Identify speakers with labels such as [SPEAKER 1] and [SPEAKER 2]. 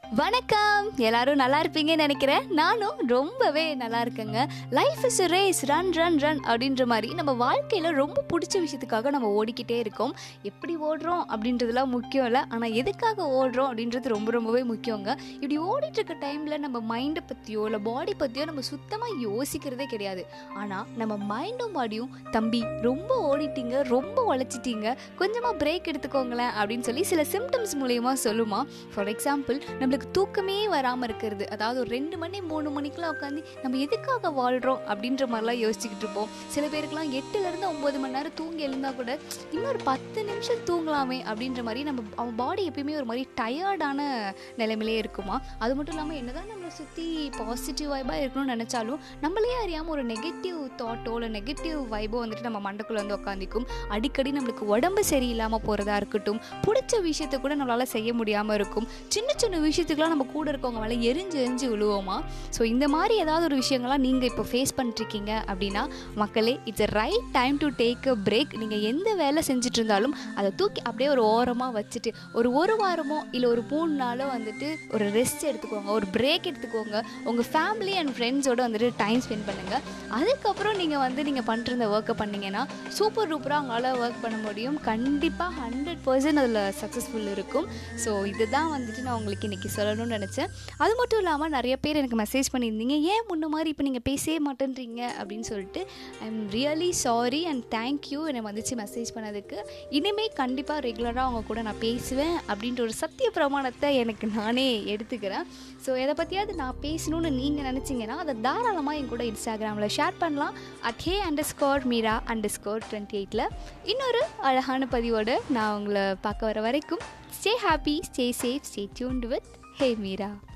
[SPEAKER 1] வணக்கம் எல்லாரும் நல்லா இருப்பீங்கன்னு நினைக்கிறேன் நானும் ரொம்பவே நல்லா இருக்கேங்க life is race run run run அப்படின்ற மாதிரி நம்ம வாழ்க்கையில் ரொம்ப பிடிச்ச விஷயத்துக்காக நம்ம ஓடிக்கிட்டே இருக்கோம் எப்படி ஓடுறோம் அப்படின்றதுலாம் முக்கியம் இல்லை ஆனால் எதுக்காக ஓடுறோம் அப்படின்றது ரொம்ப ரொம்பவே முக்கியங்க இப்படி ஓடிட்டு இருக்க டைமில் நம்ம மைண்டை பற்றியோ இல்லை பாடி பற்றியோ நம்ம சுத்தமாக யோசிக்கிறதே கிடையாது ஆனால் நம்ம மைண்டும் பாடியும் தம்பி ரொம்ப ஓடிட்டீங்க ரொம்ப உழைச்சிட்டீங்க கொஞ்சமாக பிரேக் எடுத்துக்கோங்களேன் அப்படின்னு சொல்லி சில சிம்டம்ஸ் மூலயமா சொல்லுமா ஃபார் எக்ஸாம்பிள் நம்மளுக்கு தூக்கமே வராமல் இருக்கிறது அதாவது ஒரு ரெண்டு மணி மூணு மணிக்கெலாம் உட்காந்து நம்ம எதுக்காக வாழ்கிறோம் அப்படின்ற மாதிரிலாம் யோசிச்சுக்கிட்டு இருப்போம் சில பேருக்குலாம் எட்டுலேருந்து ஒம்பது மணி நேரம் தூங்கி எழுந்தால் கூட இன்னொரு பத்து நிமிஷம் தூங்கலாமே அப்படின்ற மாதிரி நம்ம அவன் பாடி எப்பயுமே ஒரு மாதிரி டயர்டான நிலைமையிலே இருக்குமா அது மட்டும் இல்லாமல் என்னதான் நம்மளை சுற்றி பாசிட்டிவ் வைபாக இருக்கணும்னு நினச்சாலும் நம்மளே அறியாமல் ஒரு நெகட்டிவ் தாட்டோ இல்லை நெகட்டிவ் வைபோ வந்துட்டு நம்ம மண்டக்குள்ளே வந்து உட்காந்துக்கும் அடிக்கடி நம்மளுக்கு உடம்பு சரியில்லாமல் போகிறதா இருக்கட்டும் பிடிச்ச விஷயத்தை கூட நம்மளால் செய்ய முடியாமல் இருக்கும் சின்ன சின்ன விஷயத்துக்குலாம் நம்ம கூட இருக்கவங்க மேலே எரிஞ்சு எரிஞ்சு விழுவோமா ஸோ இந்த மாதிரி ஏதாவது ஒரு விஷயங்கள்லாம் நீங்கள் இப்போ ஃபேஸ் பண்ணிருக்கீங்க அப்படின்னா மக்களே it's a right time to take a break நீங்கள் எந்த வேலை செஞ்சுட்டு இருந்தாலும் அதை தூக்கி அப்படியே ஒரு ஓரமாக வச்சுட்டு ஒரு ஒரு வாரமோ இல்லை ஒரு மூணு நாளோ வந்துட்டு ஒரு ரெஸ்ட் எடுத்துக்கோங்க ஒரு பிரேக் எடுத்துக்கோங்க உங்கள் ஃபேமிலி அண்ட் ஃப்ரெண்ட்ஸோட வந்துட்டு டைம் ஸ்பெண்ட் பண்ணுங்கள் அதுக்கப்புறம் நீங்கள் வந்து நீங்கள் பண்ணுற இந்த ஒர்க்கை பண்ணீங்கன்னா சூப்பர் டூப்பராக உங்களால் ஒர்க் பண்ண முடியும் கண்டிப்பாக ஹண்ட்ரட் பர்சன்ட் அதில் சக்ஸஸ்ஃபுல் இருக்கும் ஸோ இதுதான் வந்துட்டு நான் உங்களுக்கு இன்றைக்கி சொல்லணும்னு நினச்சேன் அது மட்டும் இல்லாமல் நிறைய பேர் எனக்கு மெசேஜ் பண்ணியிருந்தீங்க ஏன் முன்ன மாதிரி இப்போ நீங்கள் பேசவே மாட்டேன்றீங்க அப்படின்னு சொல்லிட்டு I am really sorry and thank you என்னை வந்துச்சு மெசேஜ் பண்ணதுக்கு இனிமேல் கண்டிப்பாக ரெகுலராக அவங்க கூட நான் பேசுவேன் அப்படின்ற ஒரு சத்திய பிரமாணத்தை எனக்கு நானே எடுத்துக்கிறேன் ஸோ எதை பற்றியாவது நான் பேசணும்னு நீங்கள் நினச்சிங்கன்னா அதை தாராளமாக என் கூட இன்ஸ்டாகிராமில் ஷேர் பண்ணலாம் at hey underscore Meera underscore twenty எயிட்டில் இன்னொரு அழகான பதிவோடு நான் உங்களை பார்க்க வர வரைக்கும் stay happy stay safe stay tuned with hey Meera